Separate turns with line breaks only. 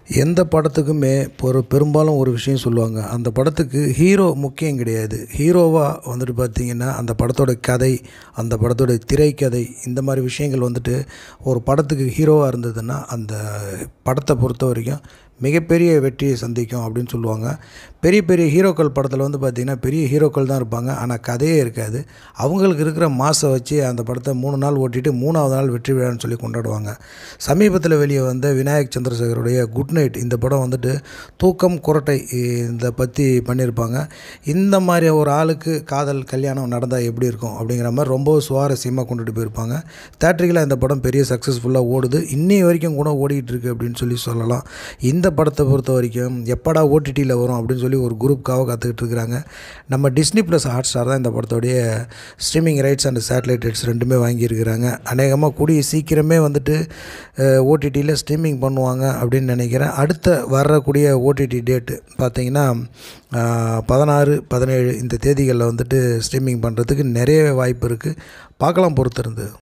எந்த படத்துக்குமே ஒரு பெரும்பாலும் ஒரு விஷயம் சொல்லுவாங்க அந்த படத்துக்கு ஹீரோ முக்கியம் கிடையாது ஹீரோவாக வந்துட்டு பார்த்திங்கன்னா அந்த படத்தோட கதை அந்த படத்தோட திரைக்கதை இந்த மாதிரி விஷயங்கள் வந்துட்டு ஒரு படத்துக்கு ஹீரோவாக இருந்ததுன்னா அந்த படத்தை பொறுத்த வரைக்கும் மிகப்பெரிய வெற்றியை சந்திக்கும் அப்படின்னு சொல்லுவாங்க பெரிய பெரிய ஹீரோக்கள் படத்தில் வந்து பார்த்திங்கன்னா பெரிய ஹீரோக்கள் தான் இருப்பாங்க ஆனால் கதையே இருக்காது அவங்களுக்கு இருக்கிற மாசை வச்சு அந்த படத்தை மூணு நாள் ஓட்டிட்டு மூணாவது நாள் வெற்றி விழான்னு சொல்லி கொண்டாடுவாங்க சமீபத்தில் வெளியே வந்த விநாயக் சந்திரசேகருடைய குட் நைட் இந்த படம் வந்துட்டு தூக்கம் குரட்டை இதை பற்றி பண்ணியிருப்பாங்க இந்த மாதிரி ஒரு ஆளுக்கு காதல் கல்யாணம் நடந்தால் எப்படி இருக்கும் அப்படிங்கிற மாதிரி ரொம்ப சுவாரஸ்யமாக கொண்டுட்டு போயிருப்பாங்க தேட்டரிக்கில் இந்த படம் பெரிய சக்ஸஸ்ஃபுல்லாக ஓடுது இன்னி வரைக்கும் கூட ஓடிட்டு இருக்கு அப்படின்னு சொல்லி சொல்லலாம் இந்த படத்தை பொறுத்த வரைக்கும் எப்படா ஓடிடியில் வரும் அப்படின்னு சொல்லி ஒரு குரூப்காக காத்துக்கிட்டு இருக்கிறாங்க நம்ம டிஸ்னி ப்ளஸ் ஹாட் ஸ்டார் தான் இந்த படத்தோடைய streaming rights and satellite rights ரெண்டுமே வாங்கியிருக்கிறாங்க அநேகமாக கூடிய சீக்கிரமே வந்துட்டு ஓடிடியில் ஸ்ட்ரீமிங் பண்ணுவாங்க அப்படின்னு நினைக்கிறேன் அடுத்த வரக்கூடிய ஓடிடி டேட்டு பார்த்தீங்கன்னா பதினாறு பதினேழு இந்த தேதிகளில் வந்துட்டு ஸ்ட்ரீமிங் பண்ணுறதுக்கு நிறைய வாய்ப்பு இருக்குது பார்க்கலாம் பொறுத்திருந்து